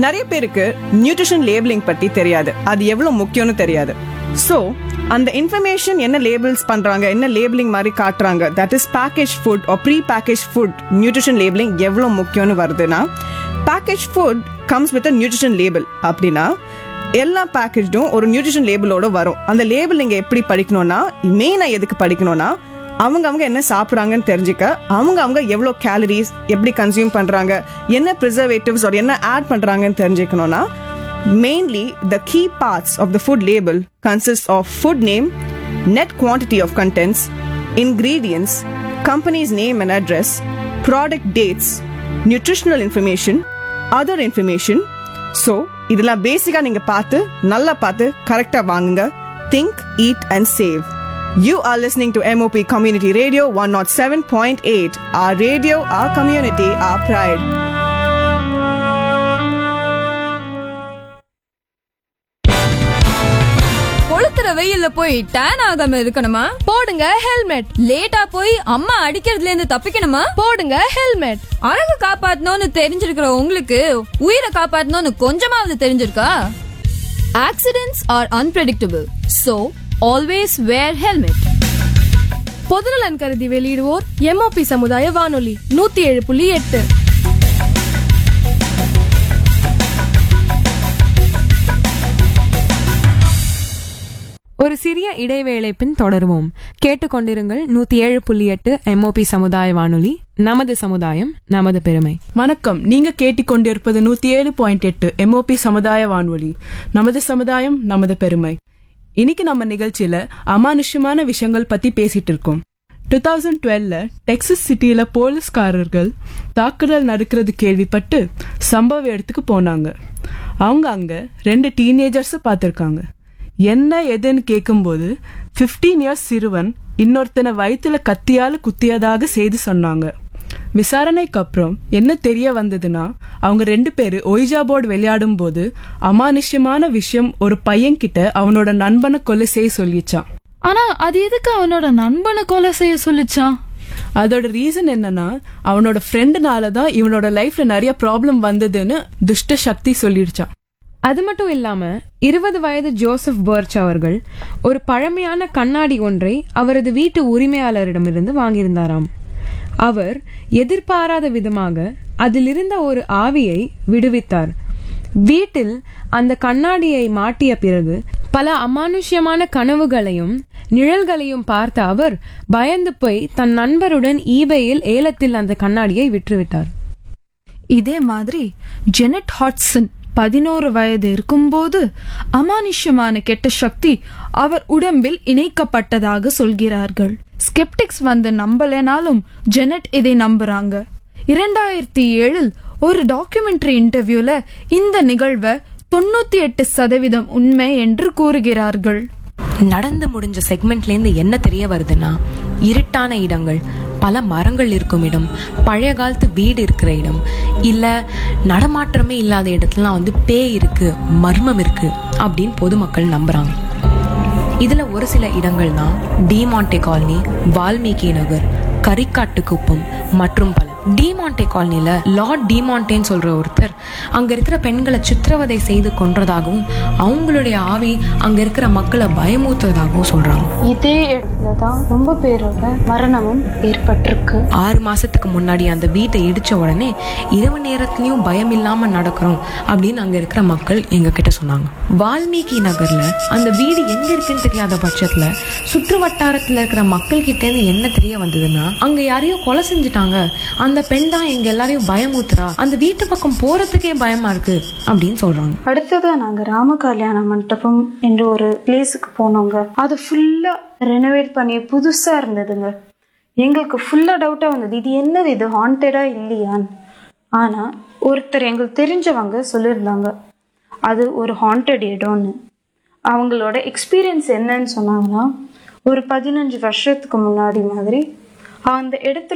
நிறைய பேருக்கு nutrition labelling பத்தி தெரியாது அது எவ்வளவு முக்கியம்னு தெரியாது ஸோ அந்த இன்ஃபர்மேஷன் என்ன லேபிள்ஸ் பண்றாங்க என்ன லேபிளிங் மாதிரி காட்டுறாங்க that is package food are free package food nutrition labelling எவ்வளவு முக்கியம்னு வருதுன்னா package food comes with nutrition label அப்படின்னா எல்லா பேக்கேஜும் ஒரு நியூட்ரிஷன் லேபிளோட வரும் அந்த லேபிள் நீங்க எப்படி படிக்கணும்னா மெயினா எதுக்கு படிக்கணும்னா அவங்க அவங்க என்ன சாப்பிட்றாங்கன்னு தெரிஞ்சுக்க அவங்க அவங்க எவ்வளோ கேலரிஸ் எப்படி கன்சியூம் பண்றாங்க என்ன ப்ரிசர்வேட்டிவ்ஸ் ஒரு என்ன ஆட் பண்றாங்கன்னு தெரிஞ்சுக்கணும்னா mainly the key parts of the food label consist of food name net quantity of contents ingredients company's name and address product dates nutritional information other information so இதெல்லாம் பேசிக்கா நீங்க பார்த்து நல்லா பார்த்து கரெக்டா வாங்குங்க think eat and save you are listening to MOP community radio one naught seven point eight our radio our community our pride கொளுத்துற வெயில்ல போய் டேன் ஆகாம இருக்கணுமா போடுங்க ஹெல்மெட் லேட்டா போய் அம்மா அடிக்கிறதுல இருந்து தப்பிக்கணுமா போடுங்க ஹெல்மெட் அழகு காப்பாத்தணும்னு தெரிஞ்சிருக்கிற உங்களுக்கு உயிரை காப்பாத்தணும்னு கொஞ்சமாவது தெரிஞ்சிருக்கா accidents are unpredictable so always wear helmet பொதுநலன் கருதி வெளியிடுவோர் எம்ஓபி சமுதாய வானொலி நூத்தி ஏழு புள்ளி எட்டு ஒரு சிறிய இடைவேளை பின் தொடருவோம் கேட்டுக்கொண்டிருங்கள் நூத்தி ஏழு புள்ளி எட்டு எம்ஓபி சமுதாய வானொலி நமது சமுதாயம் நமது பெருமை வணக்கம் நீங்க கேட்டுக்கொண்டிருப்பது நூத்தி ஏழு பாயிண்ட் எட்டு எம்ஓபி சமுதாய வானொலி நமது சமுதாயம் நமது பெருமை இன்னைக்கு நம்ம நிகழ்ச்சியில அமானுஷ்யமான விஷயங்கள் பத்தி பேசிட்டு இருக்கோம் டூ தௌசண்ட் டுவெல்ல டெக்சஸ் சிட்டியில போலீஸ்காரர்கள் தாக்குதல் நடக்கிறது கேள்விப்பட்டு சம்பவ இடத்துக்கு போனாங்க அவங்க அங்க ரெண்டு டீனேஜர்ஸ் பார்த்திருக்காங்க என்ன எதுன்னு கேட்கும்போது 15 இயர்ஸ் சிறுவன் இன்னொருத்தனை வயித்துல கத்தியால குத்தியதாக செய்தி சொன்னாங்க விசாரணைக்கு அப்புறம் என்ன தெரிய வந்ததுன்னா அவங்க ரெண்டு பேரு ஒய்ஜா போர்டு விளையாடும் போது அமானுஷ்யமான விஷயம் ஒரு பையன் கிட்ட அவனோட நண்பனை கொலை செய்ய சொல்லிச்சான் ஆனா அது எதுக்கு அவனோட நண்பனை கொலை செய்ய சொல்லிச்சான் அதோட ரீசன் என்னன்னா அவனோட ஃப்ரெண்டுனால தான் இவனோட லைஃப்ல நிறைய ப்ராப்ளம் வந்ததுன்னு துஷ்ட சக்தி சொல்லிடுச்சான் அது மட்டும் இல்லாம இருபது வயது ஜோசப் பர்ச் அவர்கள் ஒரு பழமையான கண்ணாடி ஒன்றை அவரது வீட்டு உரிமையாளரிடமிருந்து வாங்கியிருந்தாராம் அவர் எதிர்பாராத விதமாக அதிலிருந்த ஒரு ஆவியை விடுவித்தார் வீட்டில் அந்த கண்ணாடியை மாட்டிய பிறகு பல அமானுஷ்யமான கனவுகளையும் நிழல்களையும் பார்த்த அவர் பயந்து போய் தன் நண்பருடன் ஈபேயில் ஏலத்தில் அந்த கண்ணாடியை விற்றுவிட்டார் இதே மாதிரி ஜெனட் ஹாட்சன் பதினோரு வயது இருக்கும்போது அமானுஷ்யமான கெட்ட சக்தி அவர் உடம்பில் இணைக்கப்பட்டதாக சொல்கிறார்கள் ஸ்கெப்டிக்ஸ் வந்து நம்பலைனாலும் ஜெனட் இதை நம்புறாங்க இரண்டாயிரத்தி ஏழில் ஒரு டாக்குமெண்ட்ரி இன்டர்வியூல இந்த நிகழ்வை தொண்ணூத்தி எட்டு சதவீதம் உண்மை என்று கூறுகிறார்கள் நடந்து முடிஞ்ச செக்மெண்ட்லேருந்து என்ன தெரிய வருதுன்னா இருட்டான இடங்கள் பல மரங்கள் இருக்கும் இடம் பழைய காலத்து வீடு இருக்கிற இடம் இல்ல நடமாற்றமே இல்லாத இடத்துலலாம் வந்து பேய் இருக்கு மர்மம் இருக்கு அப்படின்னு பொதுமக்கள் நம்புறாங்க இதுல ஒரு சில இடங்கள் தான் டிமாண்டே காலனி வால்மீகி நகர் கரிக்காட்டு குப்பம் மற்றும் பல டிமாண்டே காலனில லார்ட் டிமாண்டேன்னு சொல்ற ஒருத்தர் அங்க இருக்கிற பெண்களை சித்திரவதை செய்து கொன்றதாகவும் அவங்களுடைய ஆவி அங்க இருக்கிற மக்களை பயமுறுத்துறதாகவும் சொல்றாங்க இதே இடத்துல தான் ரொம்ப பேரோட மரணமும் ஏற்பட்டிருக்கு ஆறு மாசத்துக்கு முன்னாடி அந்த வீட்டை இடிச்ச உடனே இரவு நேரத்துலயும் பயம் இல்லாம நடக்கிறோம் அப்படின்னு அங்க இருக்கிற மக்கள் எங்க கிட்ட சொன்னாங்க வால்மீகி நகர்ல அந்த வீடு எங்க இருக்குன்னு தெரியாத பட்சத்துல சுற்று வட்டாரத்துல இருக்கிற மக்கள் கிட்ட இருந்து என்ன தெரிய வந்ததுன்னா அங்க யாரையோ கொலை செஞ்சுட்டாங்க அந்த பெண் தான் எங்க எல்லாரையும் பயமுத்துறா அந்த வீட்டு பக்கம் போறதுக்கே பயமா இருக்கு அப்படின்னு சொல்றாங்க அடுத்ததா நாங்க ராம கல்யாண மண்டபம் என்ற ஒரு பிளேஸுக்கு போனோங்க அது ஃபுல்லா ரெனோவேட் பண்ணி புதுசா இருந்ததுங்க எங்களுக்கு ஃபுல்லா டவுட்டா வந்தது இது என்னது இது ஹாண்டடா இல்லையான்னு ஆனா ஒருத்தர் எங்களுக்கு தெரிஞ்சவங்க சொல்லியிருந்தாங்க அது ஒரு ஹாண்டட் இடம்னு அவங்களோட எக்ஸ்பீரியன்ஸ் என்னன்னு சொன்னாங்கன்னா ஒரு பதினஞ்சு வருஷத்துக்கு முன்னாடி மாதிரி அந்த இடத்துல